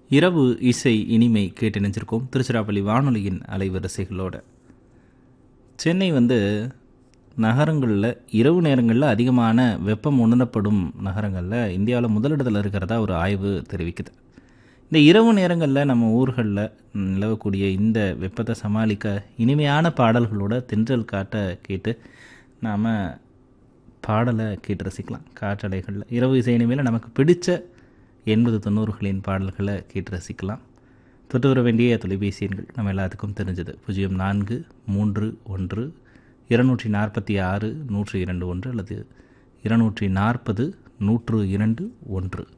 இரவு இசை இனிமை கேட்டு நினைச்சிருக்கோம் திருச்சிராப்பள்ளி வானொலியின் அலைவரிசைகளோட சென்னை வந்து நகரங்களில் இரவு நேரங்களில் அதிகமான வெப்பம் உணரப்படும் நகரங்களில் இந்தியாவில் முதலிடத்தில் இருக்கிறதா ஒரு ஆய்வு தெரிவிக்குது இந்த இரவு நேரங்களில் நம்ம ஊர்களில் நிலவக்கூடிய இந்த வெப்பத்தை சமாளிக்க இனிமையான பாடல்களோட தென்றல் காட்ட கேட்டு நாம் பாடலை கேட்டு ரசிக்கலாம் காற்றலைகளில் இரவு இசை இனிமையில் நமக்கு பிடிச்ச எண்பது தொண்ணூறுகளின் பாடல்களை கேட்டு ரசிக்கலாம் தொட்டு வர வேண்டிய தொலைபேசி எண்கள் நம்ம எல்லாத்துக்கும் தெரிஞ்சது பூஜ்ஜியம் நான்கு மூன்று ஒன்று இருநூற்றி நாற்பத்தி ஆறு நூற்று இரண்டு ஒன்று அல்லது இருநூற்றி நாற்பது நூற்று இரண்டு ஒன்று